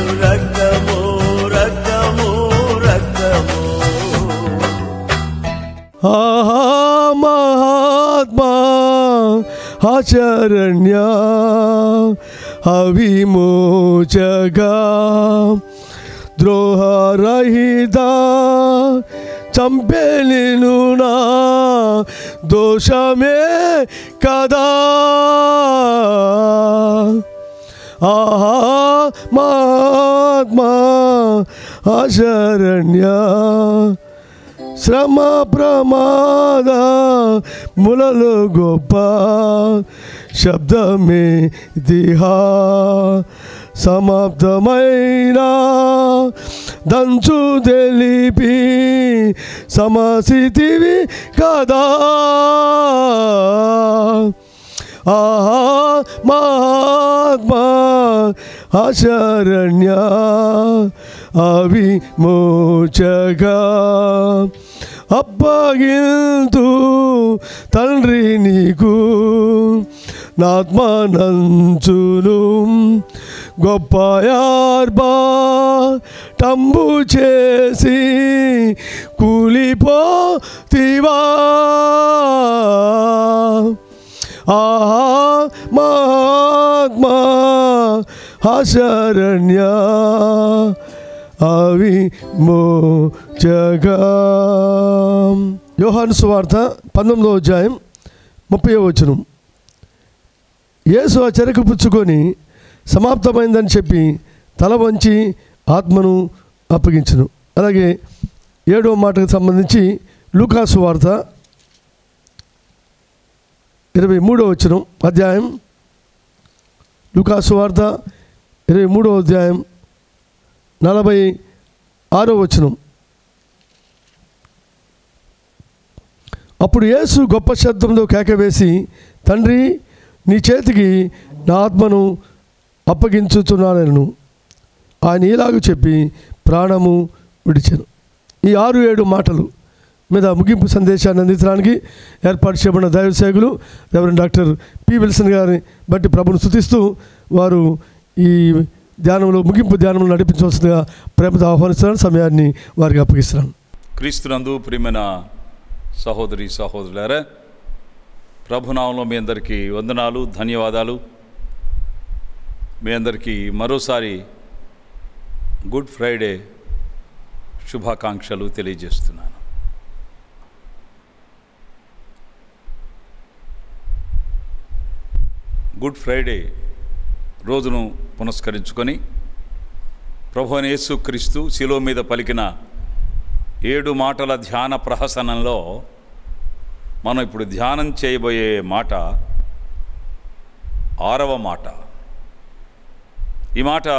రక్తము రక్తము రక్తము ఆహా మహాత్మా ఆచరణ్య అవిమోచగా ద్రోహరహిత చంపేలిను నా దోషమే కదా ఆహా మహాత్మా ఆశరణ్య శ్రమ ప్రమాద ములలో గొప్ప శబ్దమే దిహా సమాప్తమైన దంచు తెలిపి సమస్థితివి కదా ఆహా మహాత్మా ఆశరణ్య అవిమోచగా అప్పగిల్తూ తండ్రి నీకు నాత్మనంచును గొప్ప యార్బా టంబు చేసి కూలిపోతివా ఆహా మహాత్మా ఆశరణ్య అవి మోచగా యోహాను సువార్త పంతొమ్మిదో అధ్యాయం ముప్పై వచనం యేసు ఆ చెరకు పుచ్చుకొని సమాప్తమైందని చెప్పి తల వంచి ఆత్మను అప్పగించును అలాగే ఏడవ మాటకు సంబంధించి లూకాసు వార్త ఇరవై మూడో వచనం అధ్యాయం లూకాసు వార్త ఇరవై మూడో అధ్యాయం నలభై ఆరో వచనం అప్పుడు యేసు గొప్ప శబ్దంలో కేకవేసి తండ్రి నీ చేతికి నా ఆత్మను అప్పగించుతున్నాను ఆయన ఇలాగూ చెప్పి ప్రాణము విడిచాను ఈ ఆరు ఏడు మాటలు మీద ముగింపు సందేశాన్ని అందించడానికి ఏర్పాటు చేయబడిన దైవ సేవకులు రెవరెండ్ డాక్టర్ పి విల్సన్ గారిని బట్టి ప్రభును స్థుతిస్తూ వారు ఈ ధ్యానంలో ముగింపు ధ్యానంలో నడిపించవలసిందిగా ప్రేమతో ఆహ్వానిస్తున్నాను సమయాన్ని వారికి అప్పగిస్తున్నాను క్రీస్తునందు ప్రియమైన సహోదరి సహోదరులారా ప్రభునామంలో మీ అందరికీ వందనాలు ధన్యవాదాలు మీ అందరికీ మరోసారి గుడ్ ఫ్రైడే శుభాకాంక్షలు తెలియజేస్తున్నాను గుడ్ ఫ్రైడే రోజును పునస్కరించుకొని ప్రభు అయిన యేసు క్రీస్తు శిలో మీద పలికిన ఏడు మాటల ధ్యాన ప్రహసనంలో మనం ఇప్పుడు ధ్యానం చేయబోయే మాట ఆరవ మాట ఈ మాట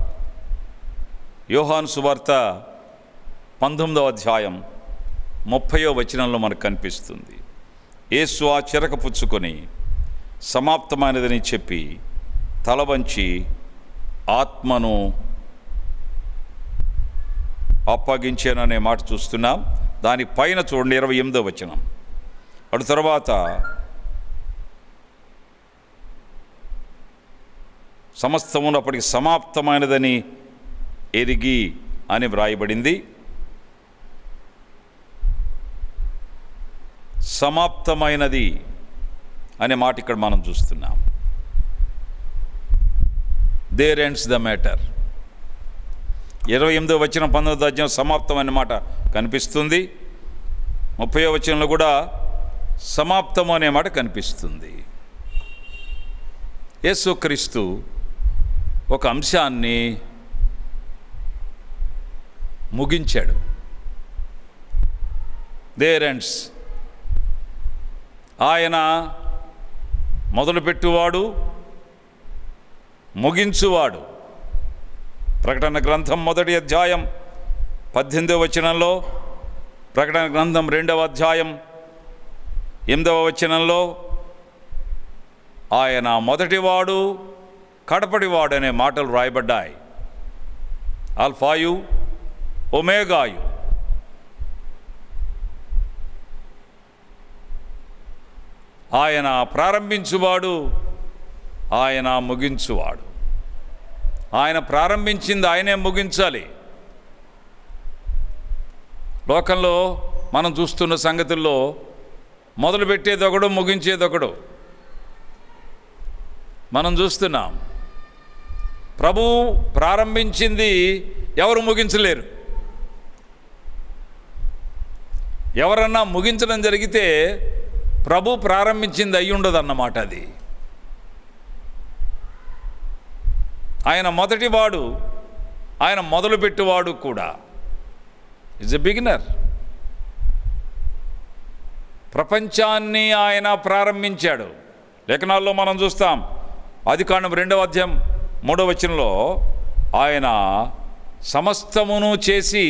యోహాను సువార్త పంతొమ్మిదవ అధ్యాయం ముప్పయో వచనంలో మనకు కనిపిస్తుంది యేసు ఆ చిరక పుచ్చుకొని సమాప్తమైనదని చెప్పి తల వంచి ఆత్మను అప్పగించాననే మాట చూస్తున్నాం దాని పైన చూడండి ఇరవై ఎనిమిదో వచనం అటు తర్వాత సమస్తమును అప్పటికి సమాప్తమైనదని ఎరిగి అని వ్రాయబడింది సమాప్తమైనది అనే మాట ఇక్కడ మనం చూస్తున్నాం దేర్ ఎండ్స్ ద మ్యాటర్ ఇరవై ఎనిమిదో వచ్చిన పంతొమ్మిదో అధ్యాయం సమాప్తం అనే మాట కనిపిస్తుంది ముప్పై వచనంలో కూడా సమాప్తము అనే మాట కనిపిస్తుంది యేసుక్రీస్తు ఒక అంశాన్ని ముగించాడు దేర్ ఎండ్స్ ఆయన మొదలుపెట్టువాడు ముగించువాడు ప్రకటన గ్రంథం మొదటి అధ్యాయం పద్దెనిమిదవ వచనంలో ప్రకటన గ్రంథం రెండవ అధ్యాయం ఎనిమిదవ వచనంలో ఆయన మొదటివాడు కడపటివాడు అనే మాటలు రాయబడ్డాయి ఆల్ఫాయు ఒమేగాయు ఆయన ప్రారంభించువాడు ఆయన ముగించువాడు ఆయన ప్రారంభించింది ఆయనే ముగించాలి లోకంలో మనం చూస్తున్న సంగతుల్లో మొదలుపెట్టేది ఒకడు ముగించేది ఒకడు మనం చూస్తున్నాం ప్రభు ప్రారంభించింది ఎవరు ముగించలేరు ఎవరన్నా ముగించడం జరిగితే ప్రభు ప్రారంభించింది అయి ఉండదు అన్నమాట అది ఆయన మొదటివాడు ఆయన మొదలుపెట్టువాడు కూడా ఇజ్ ఎ బిగినర్ ప్రపంచాన్ని ఆయన ప్రారంభించాడు లేఖనాల్లో మనం చూస్తాం అది కాండం రెండవ అధ్యాయం మూడవ వచనంలో ఆయన సమస్తమును చేసి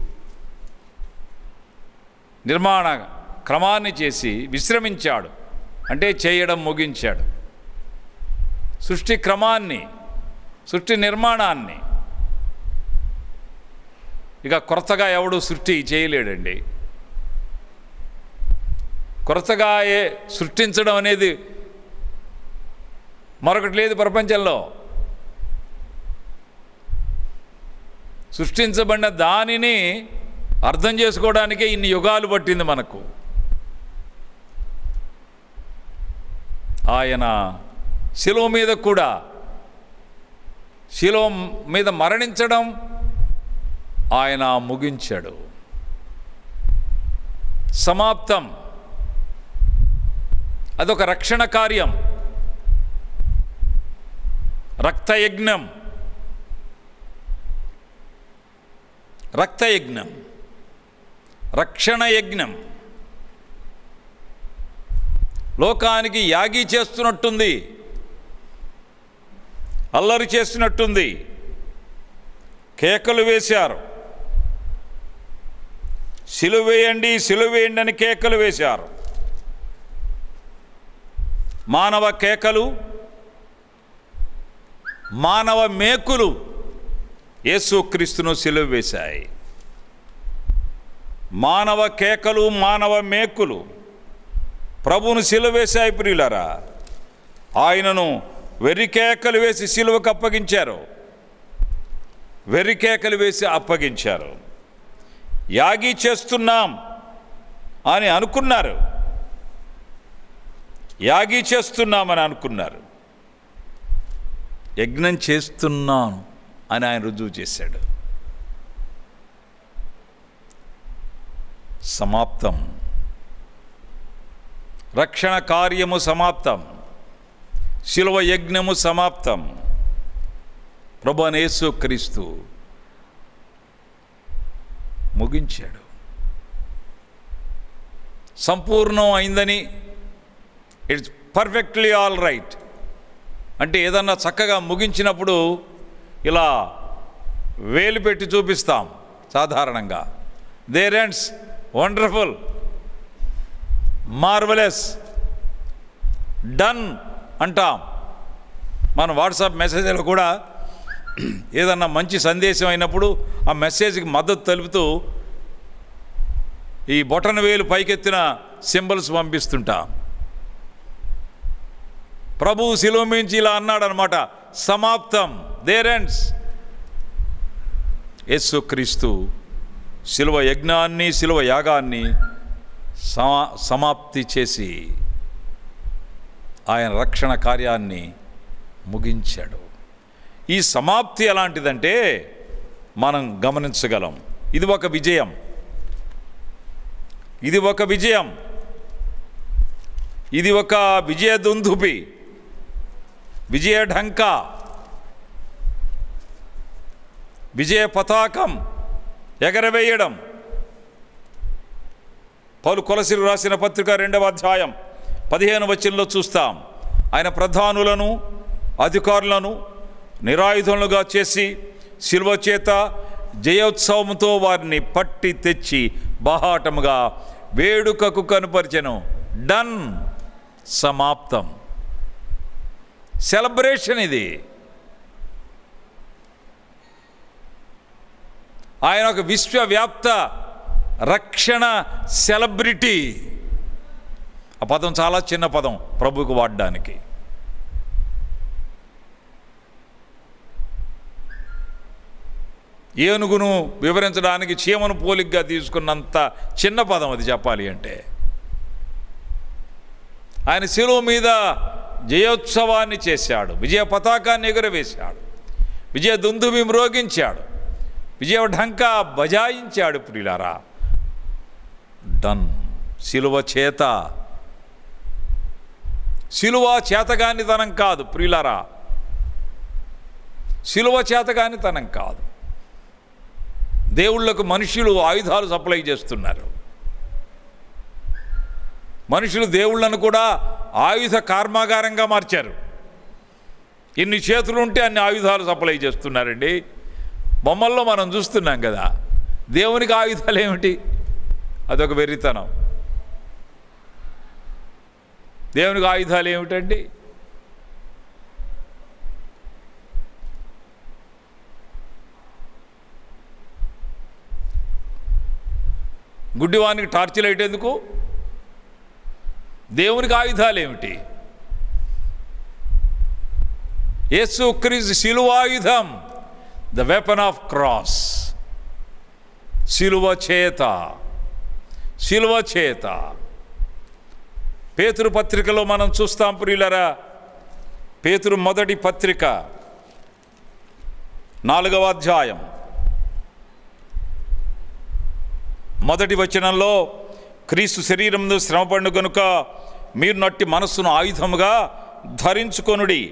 నిర్మాణ క్రమాన్ని చేసి విశ్రమించాడు అంటే చేయడం ముగించాడు సృష్టి క్రమాన్ని సృష్టి నిర్మాణాన్ని ఇక కొత్తగా ఎవడు సృష్టి చేయలేడండి కొత్తగా ఏ సృష్టించడం అనేది మరొకటి లేదు ప్రపంచంలో సృష్టించబడిన దానిని అర్థం చేసుకోవడానికే ఇన్ని యుగాలు పట్టింది మనకు ఆయన శిలువ మీద కూడా శిలువ మీద మరణించడం ఆయన ముగించాడు సమాప్తం అదొక రక్షణ కార్యం రక్తయజ్ఞం రక్తయజ్ఞం రక్షణ యజ్ఞం లోకానికి యాగి చేస్తున్నట్టుంది అల్లరి చేస్తున్నట్టుంది కేకలు వేశారు సిలువేయండి సిలువేయండి అని కేకలు వేశారు మానవ కేకలు మానవ మేకులు యేసుక్రీస్తును సిలువ వేశాయి మానవ కేకలు మానవ మేకులు ప్రభువును సిలువ వేశాయి ప్రియులరా ఆయనను వెర్రికేకలు వేసి సిలువకు అప్పగించారు వెర్రికేకలు వేసి అప్పగించారు యాగి చేస్తున్నాం అని అనుకున్నారు యాగి చేస్తున్నామని అనుకున్నారు యజ్ఞం చేస్తున్నాను అని ఆయన రుజువు చేశాడు సమాప్తం రక్షణ కార్యము సమాప్తం శిలువ యజ్ఞము సమాప్తం ప్రభు యేసు క్రీస్తు ముగించాడు సంపూర్ణం అయిందని ఇట్స్ పర్ఫెక్ట్లీ ఆల్ రైట్ అంటే ఏదన్నా చక్కగా ముగించినప్పుడు ఇలా వేలు పెట్టి చూపిస్తాం సాధారణంగా there ends wonderful marvellous done అంటాం మన వాట్సాప్ మెసేజ్లో కూడా ఏదన్నా మంచి సందేశం అయినప్పుడు ఆ మెసేజ్కి మద్దతు తెలుపుతూ ఈ బొటన వేలు పైకెత్తిన సింబల్స్ పంపిస్తుంటాం ప్రభు శిలువ మించి ఇలా అన్నాడనమాట సమాప్తం దేర్ ఎండ్స్ యేసుక్రీస్తు శిలువ యజ్ఞాన్ని శిలువ యాగాన్ని సమా సమాప్తి చేసి ఆయన రక్షణ కార్యాన్ని ముగించాడు ఈ సమాప్తి ఎలాంటిదంటే మనం గమనించగలం ఇది ఒక విజయం ఇది ఒక విజయం ఇది ఒక విజయ దుందుపి విజయ ఢంకా విజయ పతాకం ఎగరవేయడం పౌలు కొలసిరు రాసిన పత్రిక రెండవ అధ్యాయం పదిహేను వచనంలో చూస్తాం ఆయన ప్రధానులను అధికారులను నిరాయుధులుగా చేసి శిల్వ చేత జయోత్సవంతో వారిని పట్టి తెచ్చి బహాటముగా వేడుకకు కనుపరిచెను డన్ సమాప్తం సెలబ్రేషన్ ఇది ఆయన ఒక విశ్వవ్యాప్త రక్షణ సెలబ్రిటీ ఆ పదం చాలా చిన్న పదం ప్రభువుకు వాడడానికి ఏనుగును వివరించడానికి చీమను పోలిగ్గా తీసుకున్నంత చిన్న పదం అది చెప్పాలి అంటే ఆయన శిలువ మీద జయోత్సవాన్ని చేశాడు విజయ పతాకాన్ని ఎగురవేశాడు విజయ దుందుబి మ్రోగించాడు విజయ ఢంకా బజాయించాడు ప్రియులారా డన్ శిలువ చేత శిలువ చేతగానితనం కాదు ప్రియులారా శిలువ చేతగానితనం కాదు దేవుళ్లకు మనుషులు ఆయుధాలు సప్లై చేస్తున్నారు మనుషులు దేవుళ్ళను కూడా ఆయుధ కర్మాగారంగా మార్చారు ఇన్ని చేతులు ఉంటే అన్ని ఆయుధాలు సప్లై చేస్తున్నారండి బొమ్మల్లో మనం చూస్తున్నాం కదా దేవునికి ఆయుధాలు ఏమిటి అదొక వెర్రితనం దేవునికి ఆయుధాలు ఏమిటండి గుడ్డివానికి టార్చ్ లైట్ ఎందుకు దేవునికి ఆయుధాలు ఏమిటి యేసు క్రీస్తు శిలువాయుధం ద వెపన్ ఆఫ్ క్రాస్ శిలువ చేత శిలువ చేత పేతురు పత్రికలో మనం చూస్తాం ప్రియులరా పేతురు మొదటి పత్రిక నాలుగవ అధ్యాయం మొదటి వచనంలో క్రీస్తు శరీరంలో శ్రమపడిన కనుక మీరు నట్టి మనస్సును ఆయుధముగా ధరించుకొనుడి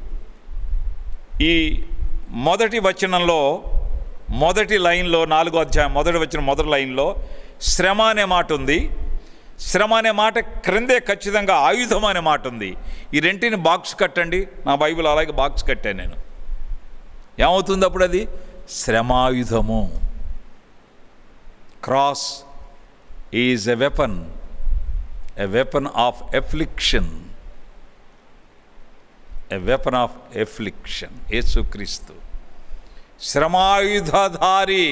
ఈ మొదటి వచనంలో మొదటి లైన్లో నాలుగో అధ్యాయం మొదటి వచ్చిన మొదటి లైన్లో శ్రమ అనే మాట ఉంది శ్రమ అనే మాట క్రిందే ఖచ్చితంగా ఆయుధం అనే మాట ఉంది ఈ రెంటిని బాక్స్ కట్టండి నా బైబిల్ అలాగే బాక్స్ కట్టాను నేను ఏమవుతుంది అప్పుడు అది శ్రమాయుధము cross is a weapon a weapon of affliction a weapon of affliction యేసుక్రీస్తు శ్రమాయుధధారి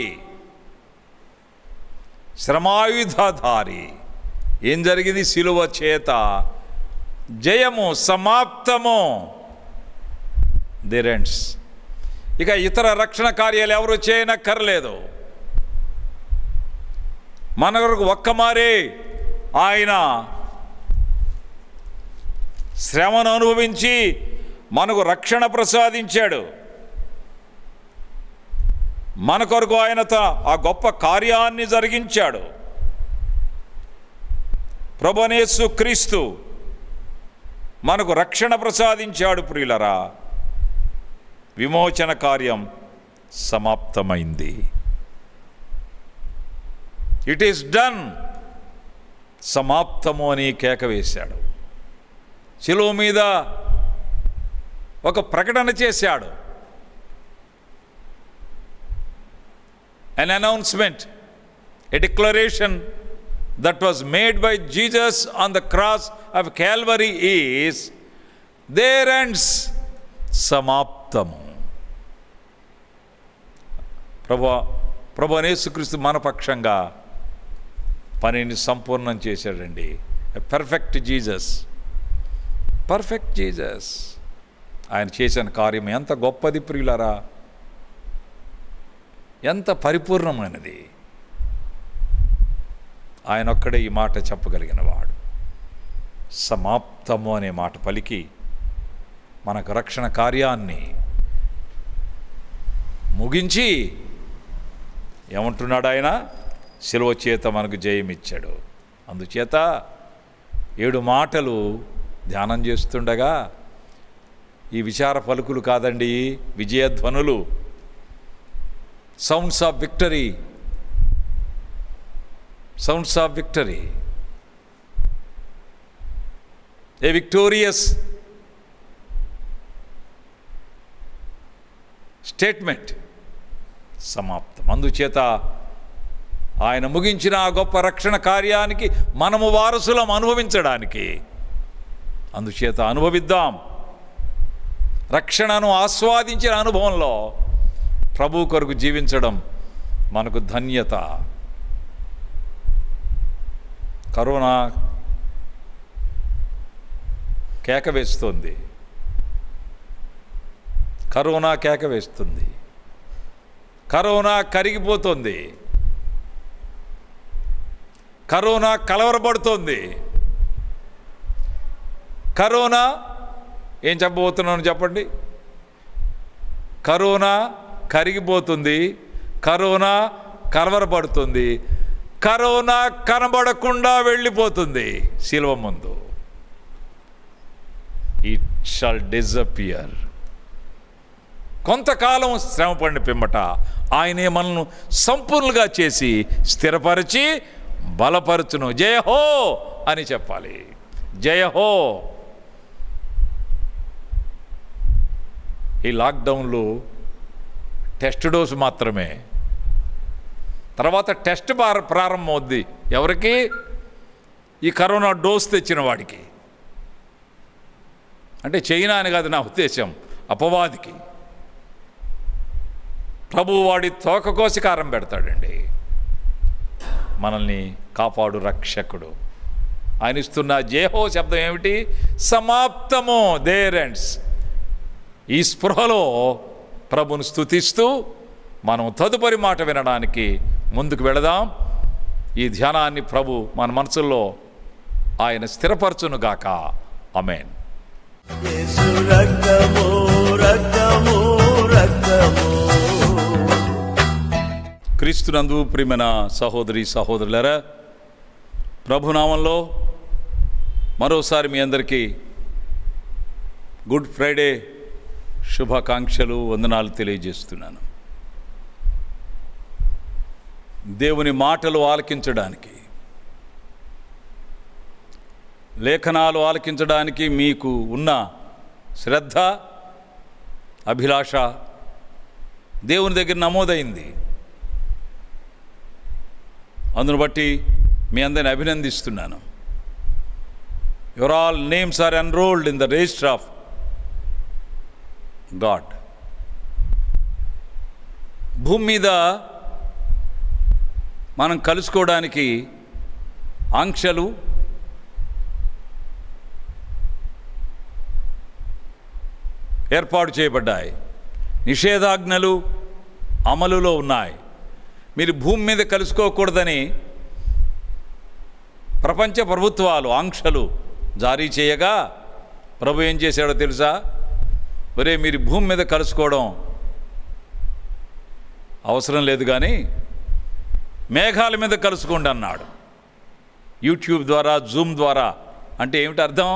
శ్రమాయుధధారి ఏం జరిగింది శిలువ చేత జయము సమాప్తము దిరెంట్స్ ఇక ఇతర రక్షణ కార్యాలు ఎవరు చేయనక్కర్లేదు మన కొరకు ఒక్క మారే ఆయన శ్రమను అనుభవించి మనకు రక్షణ ప్రసాదించాడు మన కొరకు ఆయన త- ఆ గొప్ప కార్యాన్ని జరిగించాడు ప్రభనేసు క్రీస్తు మనకు రక్షణ ప్రసాదించాడు ప్రియులరా విమోచన కార్యం సమాప్తమైంది ఇట్ ఈస్ డన్ సమాప్తము అని కేక వేశాడు శిలువ మీద ఒక ప్రకటన చేశాడు an announcement, a declaration that was made by Jesus on the cross of Calvary is there ends సమాప్తము ప్రభు ప్రభు యేసుక్రీస్తు మన పక్షంగా పనిని సంపూర్ణం చేశాడండి పర్ఫెక్ట్ జీసస్ పర్ఫెక్ట్ జీసస్ ఆయన చేసిన కార్యం ఎంత గొప్పది ప్రియులరా ఎంత పరిపూర్ణమైనది ఆయన ఒక్కడే ఈ మాట చెప్పగలిగిన వాడు సమాప్తము అనే మాట పలికి మనకు రక్షణ కార్యాన్ని ముగించి ఏమంటున్నాడు ఆయన శిలువ చేత మనకు జయమిచ్చాడు అందుచేత ఏడు మాటలు ధ్యానం చేస్తుండగా ఈ విచార పలుకులు కాదండి విజయధ్వనులు sounds of victory sounds of victory a victorious statement సమాప్తం అందుచేత ఆయన ముగించిన ఆ గొప్ప రక్షణ కార్యానికి మనము వారసులం అనుభవించడానికి అందుచేత అనుభవిద్దాం రక్షణను ఆస్వాదించిన అనుభవంలో ప్రభు కొరకు జీవించడం మనకు ధన్యత కరోనా కేక వేస్తుంది కరోనా కేక వేస్తుంది కరోనా కరిగిపోతుంది కరోనా కలవరపడుతోంది కరోనా ఏం చెప్పబోతున్నాను చెప్పండి కరోనా కరిగిపోతుంది కరోనా కలవరపడుతుంది కరోనా కనబడకుండా వెళ్ళిపోతుంది శిల్వ ముందు ఇట్ షాల్ డిజపియర్ కొంతకాలం శ్రమపడిన పిమ్మట ఆయనే మనల్ని సంపూర్ణంగా చేసి స్థిరపరిచి బలపరచును జయహో అని చెప్పాలి జయహో ఈ లాక్డౌన్లో టెస్ట్ డోసు మాత్రమే తర్వాత టెస్ట్ ప్రార- ప్రారంభం అవుద్ది ఎవరికి ఈ కరోనా డోస్ తెచ్చిన వాడికి అంటే చైనా అని కాదు నా ఉద్దేశం అపవాదికి ప్రభు వాడి తోక కోసి కారం పెడతాడండి మనల్ని కాపాడు రక్షకుడు ఆయన ఇస్తున్న జేహో శబ్దం ఏమిటి సమాప్తము దేరెండ్స్ ఈ స్పృహలో ప్రభును స్తుతిస్తూ మనం తదుపరి మాట వినడానికి ముందుకు వెళదాం ఈ ధ్యానాన్ని ప్రభు మన మనసుల్లో ఆయన స్థిరపరచునుగాక అమేన్ యేసు రక్తము రక్తము రక్తము క్రీస్తునందు ప్రియమైన సహోదరి సహోదరులరా ప్రభునామంలో మరోసారి మీ అందరికీ గుడ్ ఫ్రైడే శుభాకాంక్షలు వందనాలు తెలియజేస్తున్నాను దేవుని మాటలు ఆలకించడానికి లేఖనాలు ఆలకించడానికి మీకు ఉన్న శ్రద్ధ అభిలాష దేవుని దగ్గర నమోదైంది అందును బట్టి మీ అందరిని అభినందిస్తున్నాను your all names are enrolled in the register of God భూమి మీద మనం కలుసుకోవడానికి ఆంక్షలు ఏర్పాటు చేయబడ్డాయి నిషేధాజ్ఞలు అమలులో ఉన్నాయి మీరు భూమి మీద కలుసుకోకూడదని ప్రపంచ ప్రభుత్వాలు ఆంక్షలు జారీ చేయగా ప్రభు ఏం చేశాడో తెలుసా ఒరే మీరు భూమి మీద కలుసుకోవడం అవసరం లేదు కానీ మేఘాల మీద కలుసుకోండి అన్నాడు యూట్యూబ్ ద్వారా జూమ్ ద్వారా అంటే ఏమిటి అర్థం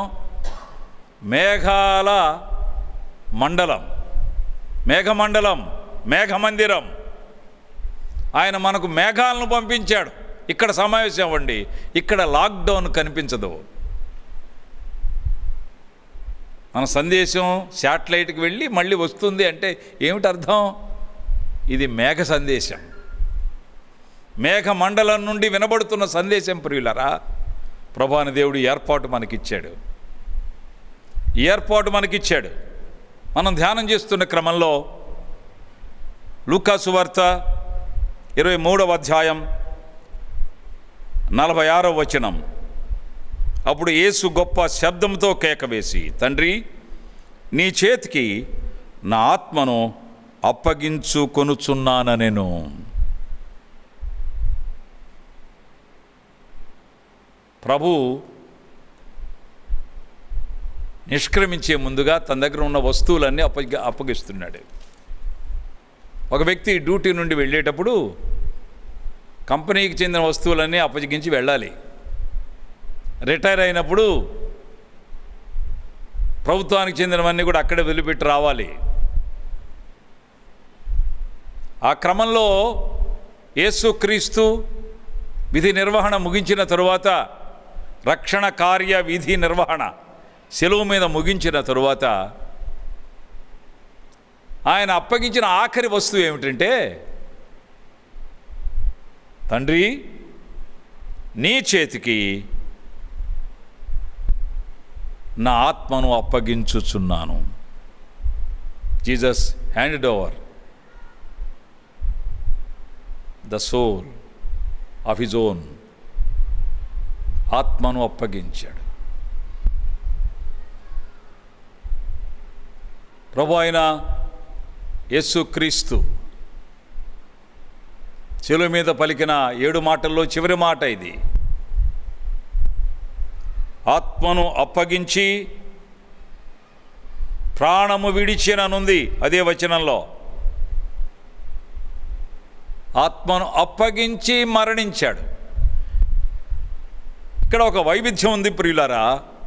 మేఘాల మండలం మేఘమండలం మేఘమందిరం ఆయన మనకు మేఘాలను పంపించాడు ఇక్కడ సమావేశం అవ్వండి ఇక్కడ లాక్డౌన్ కనిపించదు మన సందేశం శాటిలైట్కి వెళ్ళి మళ్ళీ వస్తుంది అంటే ఏమిటి అర్థం ఇది మేఘ సందేశం మేఘ మండలం నుండి వినబడుతున్న సందేశం ప్రియులరా ప్రభాని దేవుడు ఏర్పాటు మనకిచ్చాడు ఈ ఏర్పాటు మనకిచ్చాడు మనం ధ్యానం చేస్తున్న క్రమంలో లూకాసు వార్త ఇరవై మూడవ అధ్యాయం నలభై ఆరవ వచనం అప్పుడు యేసు గొప్ప శబ్దంతో కేక వేసి తండ్రి నీ చేతికి నా ఆత్మను అప్పగించుకొనుచున్నాన నేను ప్రభు నిష్క్రమించే ముందుగా తన దగ్గర ఉన్న వస్తువులన్నీ అప్పగి అప్పగిస్తున్నాడు ఒక వ్యక్తి డ్యూటీ నుండి వెళ్ళేటప్పుడు కంపెనీకి చెందిన వస్తువులన్నీ అప్పగించి వెళ్ళాలి రిటైర్ అయినప్పుడు ప్రభుత్వానికి చెందినవన్నీ కూడా అక్కడే వదిలిపెట్టి రావాలి ఆ క్రమంలో యేసుక్రీస్తు విధి నిర్వహణ ముగించిన తరువాత రక్షణ కార్య విధి నిర్వహణ సెలవు మీద ముగించిన తరువాత ఆయన అప్పగించిన ఆఖరి వస్తువు ఏమిటంటే తండ్రి నీ చేతికి నా ఆత్మను అప్పగించుచున్నాను Jesus handed over the soul of his own ఆత్మను అప్పగించాడు ప్రభు అయిన యేసుక్రీస్తు శిలువ మీద పలికిన ఏడు మాటల్లో చివరి మాట ఇది ఆత్మను అప్పగించి ప్రాణము విడిచిననుంది అదే వచనంలో ఆత్మను అప్పగించి మరణించాడు ఇక్కడ ఒక వైవిధ్యం ఉంది ప్రియులారా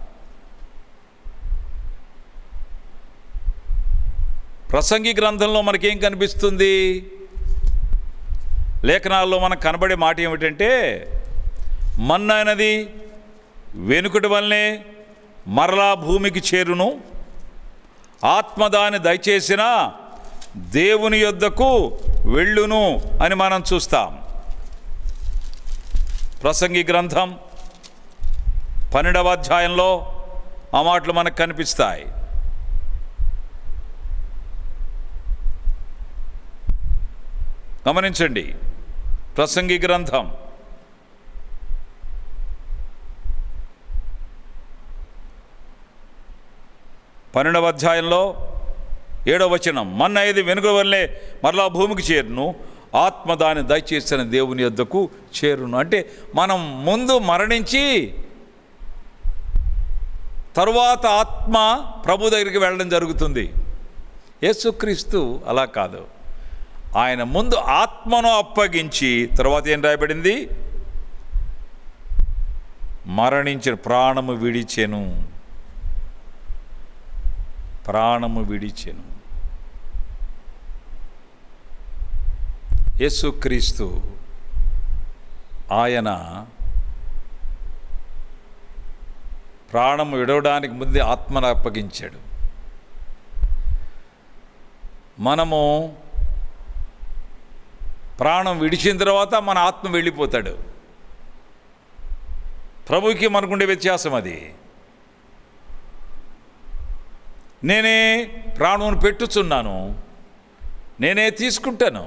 ప్రసంగి గ్రంథంలో మనకేం కనిపిస్తుంది లేఖనాల్లో మనకు కనబడే మాట ఏమిటంటే మన్నైనది వెనుకటి వల్లనే మరలా భూమికి చేరును ఆత్మ దాన్ని దయచేసిన దేవుని యొద్దకు వెళ్ళును అని మనం చూస్తాం ప్రసంగి గ్రంథం పన్నెండవ అధ్యాయంలో ఆ మాటలు మనకు కనిపిస్తాయి గమనించండి ప్రసంగి గ్రంథం పన్నెండవ అధ్యాయంలో ఏడవ వచనం మన్న ఇది వెనుక వల్లే మరలా భూమికి చేరును ఆత్మ దాన్ని దయచేసిన దేవుని యొద్దకు చేరును అంటే మనం ముందు మరణించి తరువాత ఆత్మ ప్రభు దగ్గరికి వెళ్ళడం జరుగుతుంది యేసుక్రీస్తు అలా కాదు ఆయన ముందు ఆత్మను అప్పగించి తర్వాత ఏం రాయబడింది మరణించిన ప్రాణము విడిచెను ప్రాణము విడిచెను యేసుక్రీస్తు ఆయన ప్రాణము విడవడానికి ముందే ఆత్మను అప్పగించాడు మనము ప్రాణం విడిచిన తర్వాత మన ఆత్మ వెళ్ళిపోతాడు ప్రభుకి మనకుండే వ్యత్యాసం అది నేనే ప్రాణం పెట్టుచున్నాను నేనే తీసుకుంటాను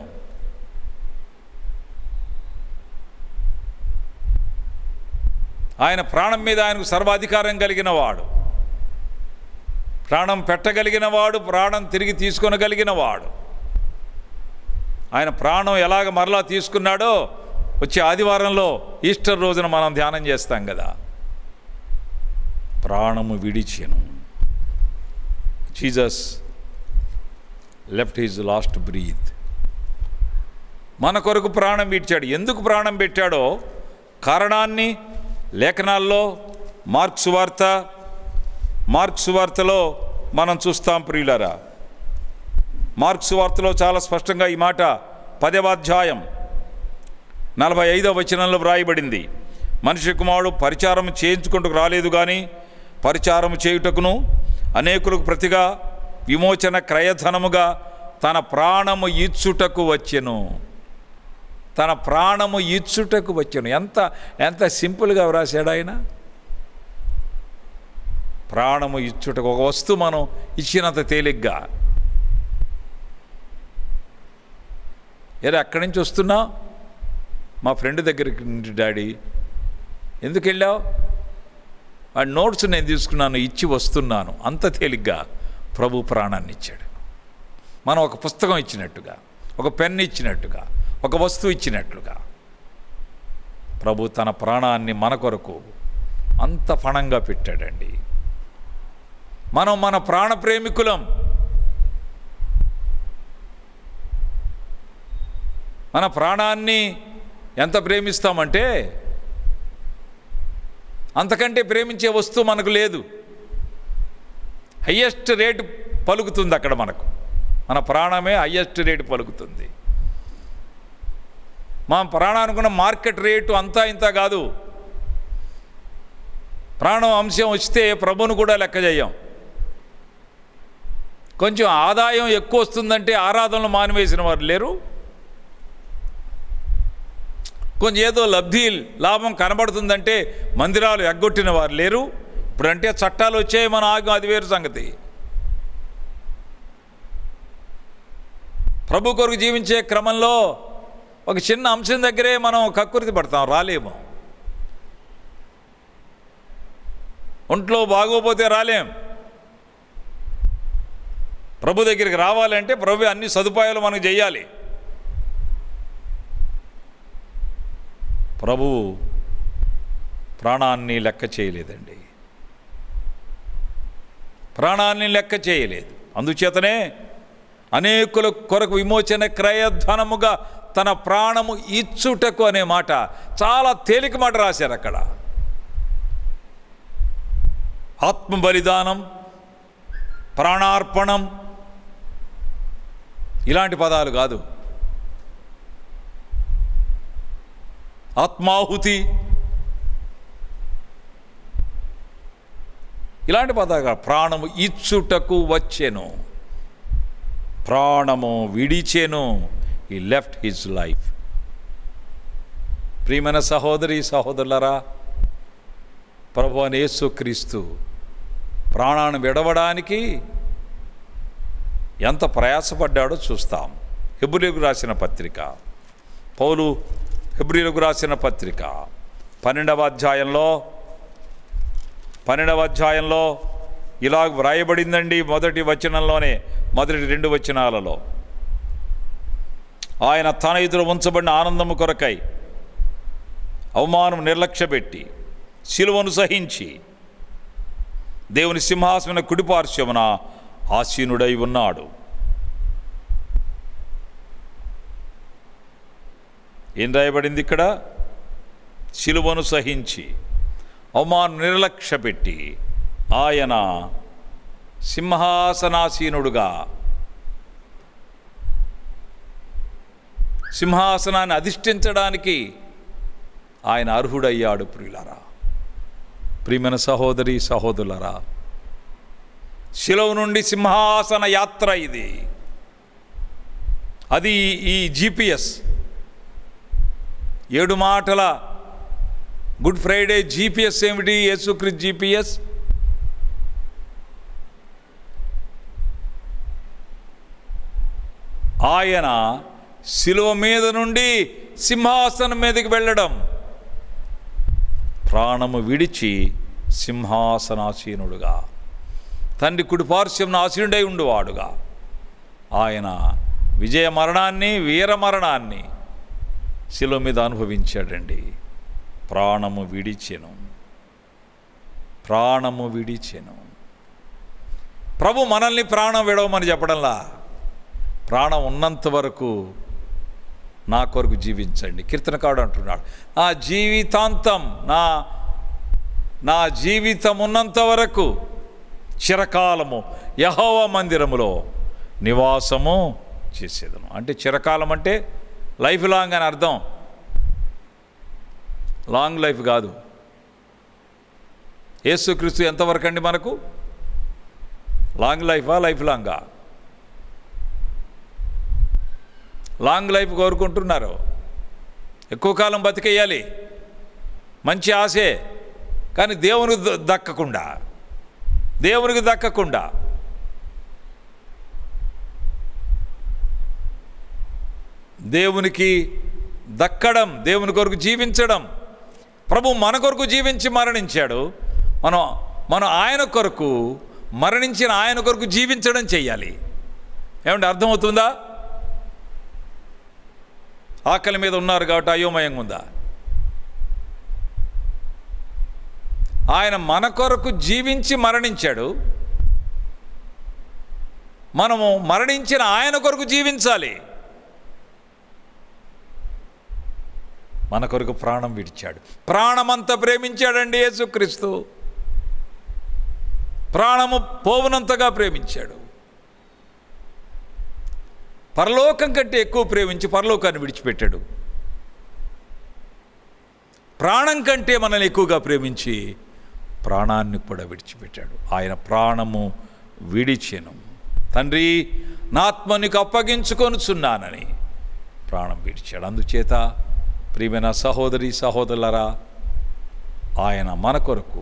ఆయన ప్రాణం మీద ఆయనకు సర్వాధికారం కలిగిన వాడు ప్రాణం పెట్టగలిగిన వాడు ప్రాణం తిరిగి తీసుకొనగలిగిన వాడు ఆయన ప్రాణం ఎలాగ మరలా తీసుకున్నాడో వచ్చే ఆదివారంలో ఈస్టర్ రోజున మనం ధ్యానం చేస్తాం కదా ప్రాణము విడిచెను Jesus left his last breath మన కొరకు ప్రాణం విడిచాడు ఎందుకు ప్రాణం పెట్టాడో కారణాన్ని లేఖనాల్లో మార్క్స్ వార్త మార్క్స్ వార్తలో మనం చూస్తాం ప్రియులరా మార్క్స్ వార్తలో చాలా స్పష్టంగా ఈ మాట పదవ అధ్యాయం నలభై ఐదవ వచనంలో వ్రాయబడింది మనిషి కుమారుడు పరిచారం చేయించుకుంటూ రాలేదు కానీ పరిచారం చేయుటకును అనేకులకు ప్రతిగా విమోచన క్రయధనముగా తన ప్రాణము ఇచ్చుటకు వచ్చెను తన ప్రాణము ఇచ్చుటకు వచ్చెను ఎంత ఎంత సింపుల్గా వ్రాసాడు ఆయన ప్రాణము ఇచ్చుటకు ఒక వస్తువు మనం ఇచ్చినంత తేలిగ్గా ఏదో అక్కడి నుంచి వస్తున్నా మా ఫ్రెండ్ దగ్గరికి నుండి డాడీ ఎందుకు వెళ్ళావు ఆ నోట్స్ నేను తీసుకున్నాను ఇచ్చి వస్తున్నాను అంత తేలిగ్గా ప్రభు ప్రాణాన్ని ఇచ్చాడు మనం ఒక పుస్తకం ఇచ్చినట్టుగా ఒక పెన్ ఇచ్చినట్టుగా ఒక వస్తువు ఇచ్చినట్లుగా ప్రభు తన ప్రాణాన్ని మన కొరకు అంత పణంగా పెట్టాడండి మనం మన ప్రాణ ప్రేమికులం మన ప్రాణాన్ని ఎంత ప్రేమిస్తామంటే అంతకంటే ప్రేమించే వస్తువు మనకు లేదు హయ్యెస్ట్ రేటు పలుకుతుంది అక్కడ మనకు మన ప్రాణమే హయ్యెస్ట్ రేటు పలుకుతుంది మా ప్రాణానుకున్న మార్కెట్ రేటు అంతా ఇంత కాదు ప్రాణం అంశం వస్తే ప్రభును కూడా లెక్క చేయం కొంచెం ఆదాయం ఎక్కువ వస్తుందంటే ఆరాధనలు మానివేసిన వారు లేరు కొంచెం ఏదో లబ్ధి లాభం కనబడుతుందంటే మందిరాలు ఎగ్గొట్టిన వారు లేరు ఇప్పుడంటే చట్టాలు వచ్చాయి మన ఆగం అది వేరు సంగతి ప్రభు కొరకు జీవించే క్రమంలో ఒక చిన్న అంశం దగ్గరే మనం కక్కుర్తి పడతాం రాలేము ఒంట్లో బాగోపోతే రాలేం ప్రభు దగ్గరికి రావాలంటే ప్రభు అన్ని సదుపాయాలు మనకు చేయాలి ప్రభువు ప్రాణాన్ని లెక్క చేయలేదండి ప్రాణాన్ని లెక్క చేయలేదు అందుచేతనే అనేకుల కొరకు విమోచన క్రయధనముగా తన ప్రాణము ఇచ్చుటకు అనే మాట చాలా తేలిక మాట రాశారు అక్కడ ఆత్మ బలిదానం ప్రాణార్పణం ఇలాంటి పదాలు కాదు ఆత్మాహుతి ఇలాంటి పదాలు కాదు ప్రాణము ఇచ్చుటకు వచ్చెను ప్రాణము విడిచెను ఈ లెఫ్ట్ హిజ్ లైఫ్ ప్రియమైన సహోదరి సహోదరులరా ప్రభు అని యేసుక్రీస్తు ప్రాణాన్ని విడవడానికి ఎంత ప్రయాసపడ్డాడో చూస్తాం హెబ్రిలకు రాసిన పత్రిక పౌలు హెబ్రిలకు రాసిన పత్రిక పన్నెండవ అధ్యాయంలో పన్నెండవ అధ్యాయంలో ఇలా వ్రాయబడిందండి మొదటి వచనంలోనే మొదటి రెండు వచనాలలో ఆయన తన ఎదురు ఉంచబడిన ఆనందము కొరకై అవమానం నిర్లక్ష్యపెట్టి శిలువను సహించి దేవుని సింహాసన కుడిపార్శ్వమున ఆసీనుడై ఉన్నాడు ఏం రాయబడింది ఇక్కడ శిలువను సహించి అవమానం నిర్లక్ష్యపెట్టి ఆయన సింహాసనాసీనుడుగా సింహాసనాన్ని అధిష్ఠించడానికి ఆయన అర్హుడయ్యాడు ప్రియులరా ప్రియమైన సహోదరి సహోదరులరా శిలవ నుండి సింహాసన యాత్ర ఇది అది ఈ జీపీఎస్ ఏడు మాటల గుడ్ ఫ్రైడే జీపీఎస్ ఏమిటి యేసుక్రీస్తు జీపీఎస్ ఆయన శిలువ మీద నుండి సింహాసనం మీదకి వెళ్ళడం ప్రాణము విడిచి సింహాసనాసీనుడుగా తండ్రి కుడిపార్శ్వం ఆసీనుడై ఉండువాడుగా ఆయన విజయ మరణాన్ని వీర మరణాన్ని శిలువ మీద అనుభవించాడండి ప్రాణము విడిచెను ప్రాణము విడిచెను ప్రభు మనల్ని ప్రాణం విడవమని చెప్పడంలా ప్రాణం ఉన్నంత వరకు నా కొరకు జీవించండి కీర్తనకాడు అంటున్నాడు నా జీవితాంతం నా నా జీవితం ఉన్నంత వరకు చిరకాలము యహోవ మందిరములో నివాసము చేసేదను అంటే చిరకాలం అంటే లైఫ్ లాంగ్ అని అర్థం లాంగ్ లైఫ్ కాదు యేసుక్రీస్తు ఎంతవరకు అండి మనకు లాంగ్ లైఫా లైఫ్ లాంగా లాంగ్ లైఫ్ కోరుకుంటున్నారు ఎక్కువ కాలం బతికేయాలి మంచి ఆశే కానీ దేవునికి ద- దక్కకుండా దేవునికి దక్కకుండా దేవునికి దక్కడం దేవుని కొరకు జీవించడం ప్రభు మన కొరకు జీవించి మరణించాడు మనం మనం ఆయన కొరకు మరణించిన ఆయన కొరకు జీవించడం చెయ్యాలి ఏమంటే అర్థమవుతుందా ఆకలి మీద ఉన్నారు కాబట్టి అయోమయంగా ఉందా ఆయన మన కొరకు జీవించి మరణించాడు మనము మరణించిన ఆయన కొరకు జీవించాలి మన కొరకు ప్రాణం విడిచాడు ప్రాణమంతా ప్రేమించాడండి యేసుక్రీస్తు ప్రాణము పోవునంతగా ప్రేమించాడు పరలోకం కంటే ఎక్కువ ప్రేమించి పరలోకాన్ని విడిచిపెట్టాడు ప్రాణం కంటే మనల్ని ఎక్కువగా ప్రేమించి ప్రాణాన్ని కూడా విడిచిపెట్టాడు ఆయన ప్రాణము విడిచెను తండ్రి నా ఆత్మ నీకు అప్పగించుకొనుచున్నానని ప్రాణం విడిచాడు అందుచేత ప్రియమైన సహోదరి సహోదరులరా ఆయన మన కొరకు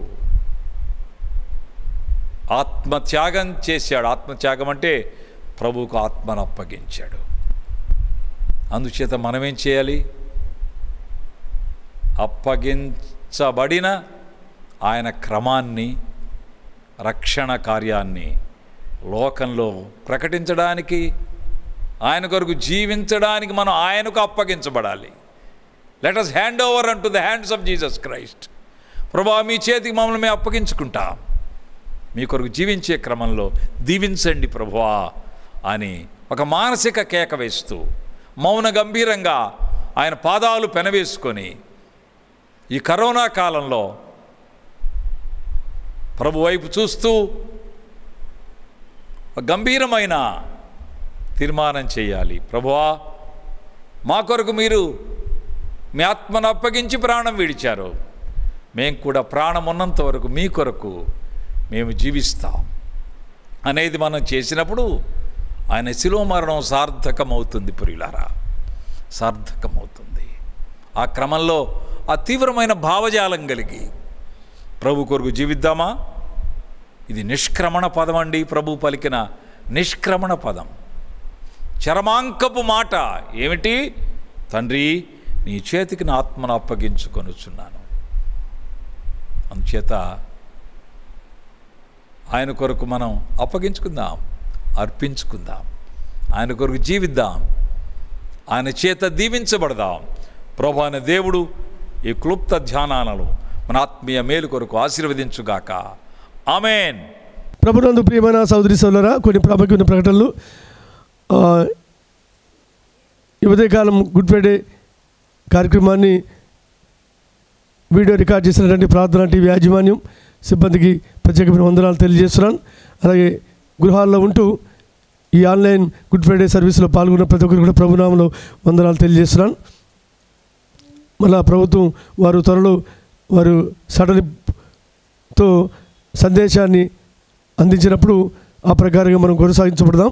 ఆత్మత్యాగం చేశాడు ఆత్మత్యాగం అంటే ప్రభువుకు ఆత్మను అప్పగించాడు అందుచేత మనమేం చేయాలి అప్పగించబడిన ఆయన క్రమాన్ని రక్షణ కార్యాన్ని లోకంలో ప్రకటించడానికి ఆయన కొరకు జీవించడానికి మనం ఆయనకు అప్పగించబడాలి లెట్ అస్ హ్యాండ్ ఓవర్ అంటు the hands of Jesus Christ ప్రభా మీ చేతికి మమ్మల్ని మేము అప్పగించుకుంటాం మీ కొరకు జీవించే క్రమంలో దీవించండి ప్రభువా అని ఒక మానసిక కేక వేస్తూ మౌన గంభీరంగా ఆయన పాదాలు పెనవేసుకొని ఈ కరోనా కాలంలో ప్రభు వైపు చూస్తూ ఒక గంభీరమైన తీర్మానం చేయాలి ప్రభువా మా కొరకు మీరు మీ ఆత్మను అప్పగించి ప్రాణం విడిచారు మేము కూడా ప్రాణం ఉన్నంత వరకు మీ కొరకు మేము జీవిస్తాం అనేది మనం చేసినప్పుడు ఆయన శిలువ మరణం సార్థకమవుతుంది పురిలారా సార్థకమవుతుంది ఆ క్రమంలో ఆ తీవ్రమైన భావజాలం కలిగి ప్రభు కొరకు జీవిద్దామా ఇది నిష్క్రమణ పదం అండి ప్రభు పలికిన నిష్క్రమణ పదం చరమాంకపు మాట ఏమిటి తండ్రి నీ చేతికి నా ఆత్మను అప్పగించుకొనుచున్నాను అందుచేత ఆయన కొరకు మనం అప్పగించుకుందాం అర్పించుకుందాం ఆయన కొరకు జీవిద్దాం ఆయన చేత దీవించబడదాం ప్రభు అనే దేవుడు ఈ క్లుప్త ధ్యానాలను మన ఆత్మీయ మేలు కొరకు ఆశీర్వదించుగాక ఆమెన్ ప్రభునందు ప్రియమైన సోదరి సోదరా కొన్ని ప్రాముఖ్యమైన ప్రకటనలు ఆ, ఈ ఉదయకాలం గుడ్ ఫ్రైడే కార్యక్రమాన్ని వీడియో రికార్డ్ చేసినటువంటి ప్రార్థన టీవీ యాజమాన్యం సిబ్బందికి ప్రత్యేకమైన వందనాలు తెలియజేస్తున్నాను అలాగే గృహాల్లో ఉంటూ ఈ ఆన్లైన్ గుడ్ ఫ్రైడే సర్వీస్లో పాల్గొన్న ప్రతి ఒక్కరు కూడా ప్రభునామంలో వందనాలు తెలియజేస్తున్నాను మళ్ళా ప్రభుత్వం వారు త్వరలో వారు సడలితో సందేశాన్ని అందించినప్పుడు ఆ ప్రకారంగా మనం కొనసాగించబడదాం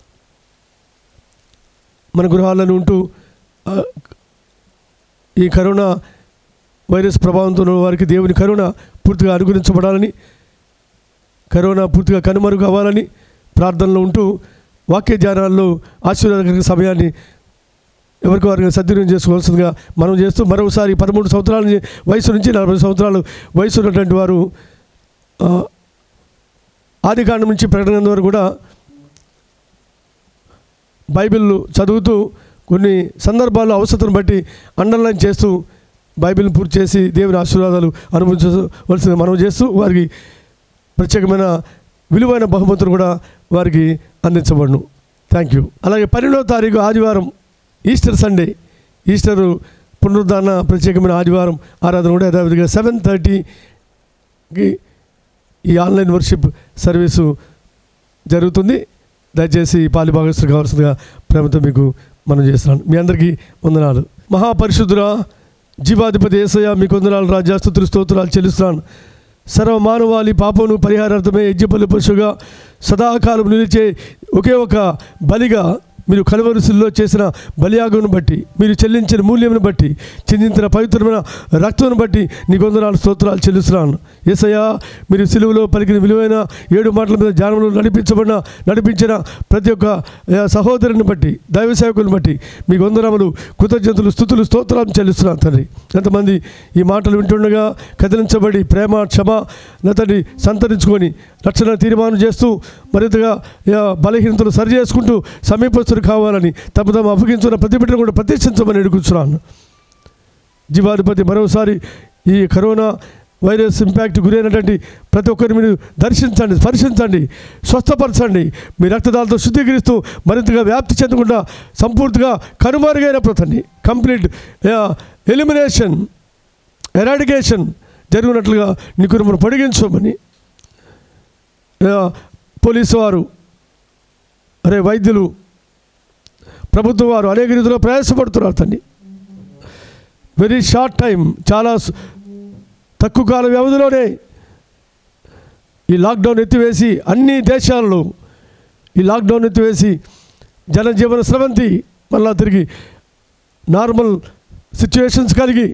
మన గృహాలను ఉంటూ ఆ, ఈ కరోనా వైరస్ ప్రభావంతో ఉన్న వారికి దేవుని కరుణ పూర్తిగా అనుగ్రహించబడాలని కరోనా పూర్తిగా కనుమరుగు అవ్వాలని ప్రార్థనలో ఉంటూ వాక్య ధ్యానాల్లో ఆశీర్వాదకర సమయాన్ని ఎవరికి వారికి సద్వినియోగం చేసుకోవాల్సిందిగా మనం చేస్తూ మరోసారి పదమూడు సంవత్సరాల నుంచి వయసు నుంచి నలభై సంవత్సరాలు వయసు ఉన్నటువంటి వారు ఆ, ఆదికాండం నుంచి ప్రకటన వరకు కూడా బైబిల్ చదువుతూ కొన్ని సందర్భాల్లో అవసరం బట్టి అండర్లైన్ చేస్తూ బైబిల్ని పూర్తి చేసి దేవుని ఆశీర్వాదాలు అనుభవించవలసింది మనం చేస్తూ వారికి ప్రత్యేకమైన విలువైన బహుమతులు కూడా వారికి అందించబడును థ్యాంక్ యూ అలాగే పన్నెండవ తారీఖు ఆదివారం ఈస్టర్ సండే ఈస్టర్ పునరుద్ధారణ ప్రత్యేకమైన ఆదివారం ఆరాధన కూడా యథావిధిగా సెవెన్ థర్టీకి ఈ ఆన్లైన్ వర్షిప్ సర్వీసు జరుగుతుంది దయచేసి పాలిభాగస్తులు కావాల్సిందిగా ప్రేమతో మీకు మనం చేస్తున్నాను మీ అందరికీ వందనాలు మహాపరిశుద్ధురా జీవాధిపతి ఏసయ్య మీకు వందనాలు రాజా స్తుతులు స్తోత్రాలు చెల్లిస్తున్నాను సర్వ మానవాళి పాపను పరిహారార్థమే యజ్ఞపల్లి పశుగా సదాకాలం నిలిచే ఒకే ఒక బలిగా మీరు కలువరుసుల్లో చేసిన బలియాగమును బట్టి మీరు చెల్లించిన మూల్యమును బట్టి చెందించిన పవిత్రమైన రక్తమును బట్టి నీ కొందనాలు స్తోత్రాలు చెల్లిస్తున్నాను ఏసయ్యా మీరు సిలువలో పలికిన విలువైన ఏడు మాటల మీద ధ్యానంలో నడిపించబడిన నడిపించిన ప్రతి ఒక్క ఆ, సహోదరుని బట్టి దైవ సేవకుని బట్టి మీ వందనములు కృతజ్ఞతలు స్థుతులు స్తోత్రాలు చెల్లిస్తున్నాను తండ్రి ఎంతమంది ఈ మాటలు వింటుండగా కదిలించబడి ప్రేమ క్షమ నతని సంతరించుకొని రక్షణ తీర్మానం చేస్తూ మరింతగా ఆ, బలహీనతలు సరి చేసుకుంటూ సమీపస్తులు కావాలని తమ తమ అప్పగించున్న ప్రతి బిడ్డను కూడా ప్రతిష్ఠించమని అడుగుతున్నాను జీవాధిపతి మరోసారి ఈ కరోనా వైరస్ ఇంపాక్ట్ గురైనటువంటి ప్రతి ఒక్కరిని మీరు దర్శించండి స్పర్శించండి స్వస్థపరచండి మీ రక్తదాలతో శుద్ధీకరిస్తూ మరింతగా వ్యాప్తి చెందకుండా సంపూర్తిగా కనుమరుగైన ప్రతండి కంప్లీట్ ఎలిమినేషన్ ఎరాడికేషన్ జరిగినట్లుగా నీ కుటుంబం పొడిగించమని ఆ, పోలీసు వారు అరే వైద్యులు ప్రభుత్వం వారు అనేక రీతిలో ప్రయాసపడుతున్నారు తండ్రి వెరీ షార్ట్ టైం చాలా స్- తక్కువ కాల వ్యవధిలోనే ఈ లాక్డౌన్ ఎత్తివేసి అన్ని దేశాలలో ఈ లాక్డౌన్ ఎత్తివేసి జనజీవన స్రవంతి మళ్ళా తిరిగి నార్మల్ సిచ్యువేషన్స్ కలిగి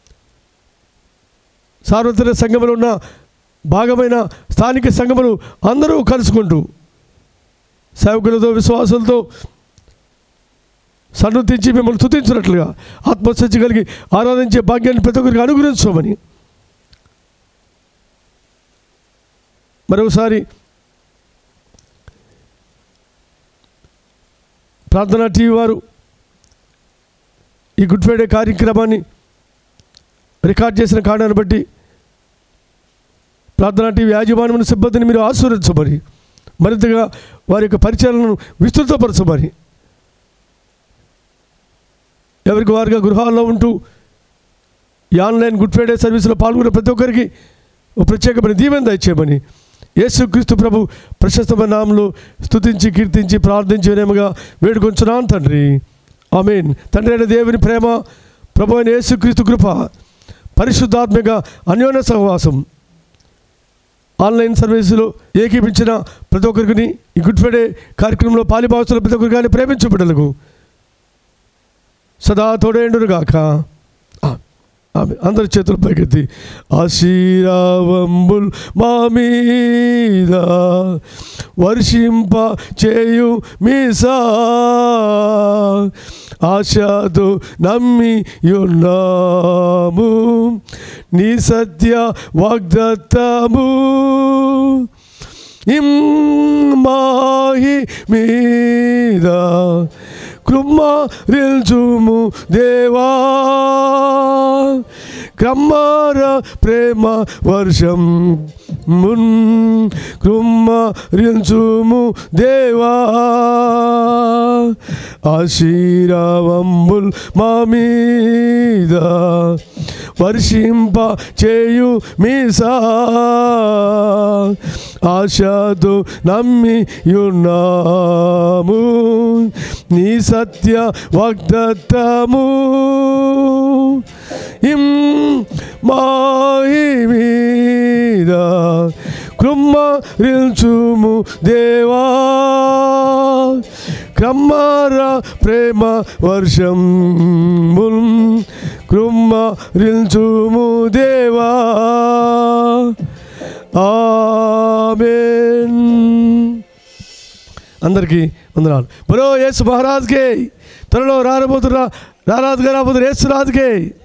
సార్వత్రిక సంఘములు ఉన్న భాగమైన స్థానిక సంఘములు అందరూ కలుసుకుంటూ సేవకులతో విశ్వాసులతో సన్నుతించి మిమ్మల్ని తుతించినట్లుగా ఆత్మశక్తి కలిగి ఆరాధించే భాగ్యాన్ని ప్రతి ఒక్కరికి అనుగ్రహించమని మరొకసారి ప్రార్థనా టీవీ వారు ఈ గుడ్ ఫ్రైడే కార్యక్రమాన్ని రికార్డ్ చేసిన కారణాన్ని బట్టి ప్రార్థనా టీవీ యాజమాన్యమైన సిబ్బందిని మీరు ఆశీర్వదించమని మరింతగా వారి యొక్క పరిచయాలను విస్తృతపరచమని ఎవరికి వారుగా గృహాల్లో ఉంటూ ఈ ఆన్లైన్ గుడ్ ఫ్రైడే సర్వీస్లో పాల్గొనే ప్రతి ఒక్కరికి ఒక ప్రత్యేకమైన దీవెన దయచేయమని యేసుక్రీస్తు ప్రభు ప్రశస్తమైన నామంలో స్తుతించి కీర్తించి ప్రార్థించేనేముగా వేడుకొంచున్నాను తండ్రి ఆమెన్ తండ్రి అయిన దేవుని ప్రేమ ప్రభు అయిన యేసుక్రీస్తు కృప పరిశుద్ధాత్మిక అన్యోన్య సహవాసం ఆన్లైన్ సర్వీసులో ఏకీపించిన ప్రతి ఒక్కరికి ఈ గుడ్ ఫ్రైడే కార్యక్రమంలో పాలిభావస్తుల ప్రతి ఒక్కరు కానీ ప్రేమించు బిడ్డలకు సదా తోడేండును గాక ఆమె అందరి చేతుల పైకెత్తి ఆశీరావంబుల్ మా మీద వర్షింప చేయు మీసా ఆశతో నమ్మి ఉన్నాము నీ సత్య వాగ్దత్తము ఇమ్మాహి మీద కృమ్మరిల్చుము దేవా క్రమ్మర ప్రేమ వర్షం మున్ కృమ్మరిల్చుము దేవా ఆశీరావంబుల్ మా మీద వర్షింప చేయు మీసా ఆశతో నమ్మి ఉన్నాము నీ సత్య వాగ్దత్తము ఇం మాయి మీద కృమ్మరిల్చుము దేవా క్రమ్మర ప్రేమ వర్షం కృమ్మరిల్చుము దేవా ఆమెన్ అందరికీ వందనాలు బరో యేసు మహారాజ్కే త్వరలో రారబోతున్న రారాజుగా రాబోతున్న యేసు రాజుకే